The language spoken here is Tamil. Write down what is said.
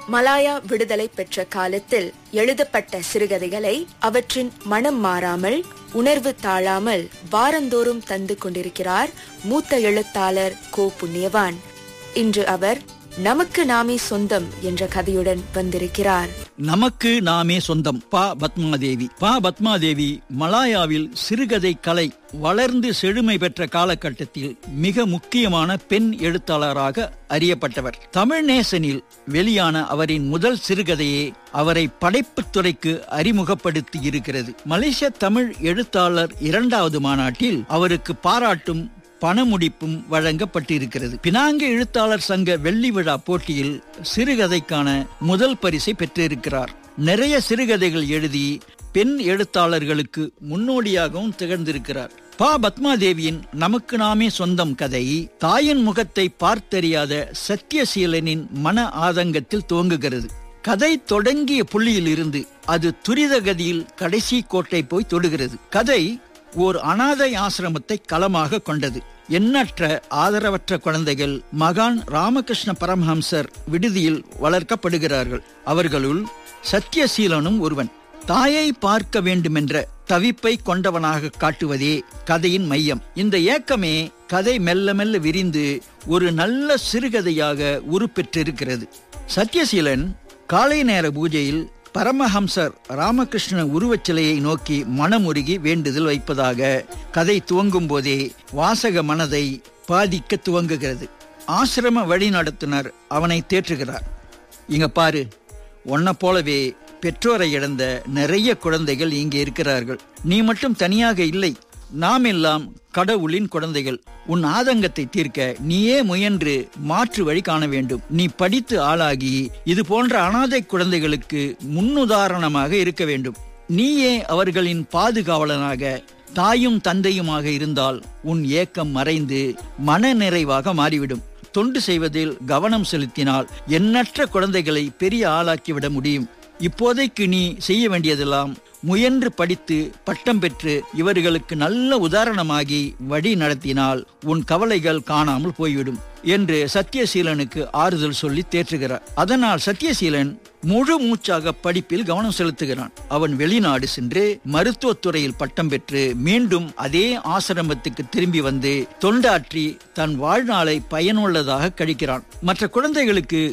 மலாயா விடுதலை பெற்ற காலத்தில் எழுதப்பட்ட சிறுகதைகளை அவற்றின் மனம் மாறாமல் உணர்வு தாழாமல் வாரந்தோறும் தந்து கொண்டிருக்கிறார் மூத்த எழுத்தாளர் கோ புண்ணியவான் இன்று அவர் நமக்கு நாமே சொந்தம் என்ற கதையுடன் வந்திருக்கிறார் நமக்கு நாமே சொந்தம் பா பத்மாதேவி பா பத்மாதேவி மலாயாவில் சிறுகதை கலை வளர்ந்து செழுமை பெற்ற காலகட்டத்தில் மிக முக்கியமான பெண் எழுத்தாளராக அறியப்பட்டவர் தமிழ் நேசனில் வெளியான அவரின் முதல் சிறுகதையே அவரை படைப்புத் துறைக்கு அறிமுகப்படுத்தி இருக்கிறது மலேசிய தமிழ் எழுத்தாளர் இரண்டாவது மாநாட்டில் அவருக்கு பாராட்டும் பணமுடிப்பும் வழங்கப்பட்டிருக்கிறது பினாங்கு எழுத்தாளர் சங்க வெள்ளி விழா போட்டியில் சிறுகதைக்கான முதல் பரிசை பெற்றிருக்கிறார் நிறைய சிறுகதைகள் எழுதி பெண் எழுத்தாளர்களுக்கு முன்னோடியாகவும் திகழ்ந்திருக்கிறார் பா பத்மாதேவியின் நமக்கு நாமே சொந்தம் கதை தாயின் முகத்தை பார்த்தறியாத சத்தியசீலனின் மன ஆதங்கத்தில் துவங்குகிறது கதை தொடங்கிய புள்ளியில் இருந்து அது துரித கதியில் கடைசி கோட்டை போய் தொடுகிறது கதை ஓர் அனாதை ஆசிரமத்தை களமாக கொண்டது எண்ணற்ற ஆதரவற்ற குழந்தைகள் மகான் ராமகிருஷ்ண பரமஹம்சர் விடுதியில் வளர்க்கப்படுகிறார்கள் அவர்களுள் சத்தியசீலனும் ஒருவன் தாயை பார்க்க வேண்டுமென்ற தவிப்பை கொண்டவனாக காட்டுவதே கதையின் மையம் இந்த ஏக்கமே கதை மெல்ல மெல்ல விரிந்து ஒரு நல்ல சிறுகதையாக உருப்பெற்றிருக்கிறது சத்யசீலன் காலை நேர பூஜையில் பரமஹம்சர் ராமகிருஷ்ண உருவச்சிலையை நோக்கி மனமுருகி வேண்டுதல் வைப்பதாக கதை துவங்கும் போதே வாசக மனதை பாதிக்க துவங்குகிறது ஆசிரம வழிநடத்துனர் அவனை தேற்றுகிறார் இங்க பாரு உன்னை போலவே பெற்றோரை இழந்த நிறைய குழந்தைகள் இங்கே இருக்கிறார்கள் நீ மட்டும் தனியாக இல்லை நாம் எல்லாம் கடவுளின் குழந்தைகள் உன் ஆதங்கத்தை தீர்க்க நீயே முயன்று மாற்று வழி காண வேண்டும் நீ படித்து ஆளாகி இது போன்ற அனாதை குழந்தைகளுக்கு முன்னுதாரணமாக இருக்க வேண்டும் நீயே அவர்களின் பாதுகாவலனாக தாயும் தந்தையுமாக இருந்தால் உன் ஏக்கம் மறைந்து மன நிறைவாக மாறிவிடும் தொண்டு செய்வதில் கவனம் செலுத்தினால் எண்ணற்ற குழந்தைகளை பெரிய ஆளாக்கிவிட முடியும் இப்போதைக்கு நீ செய்ய வேண்டியதெல்லாம் முயன்று படித்து பட்டம் பெற்று இவர்களுக்கு நல்ல உதாரணமாகி வழி நடத்தினால் உன் கவலைகள் காணாமல் போய்விடும் என்று சத்தியசீலனுக்கு ஆறுதல் சொல்லி தேற்றுகிறார் அதனால் சத்தியசீலன் முழு மூச்சாக படிப்பில் கவனம் செலுத்துகிறான் அவன் வெளிநாடு சென்று மருத்துவத்துறையில் பட்டம் பெற்று மீண்டும் அதே ஆசிரமத்துக்கு திரும்பி வந்து தொண்டாற்றி தன் வாழ்நாளை பயனுள்ளதாக கழிக்கிறான் மற்ற குழந்தைகளுக்கு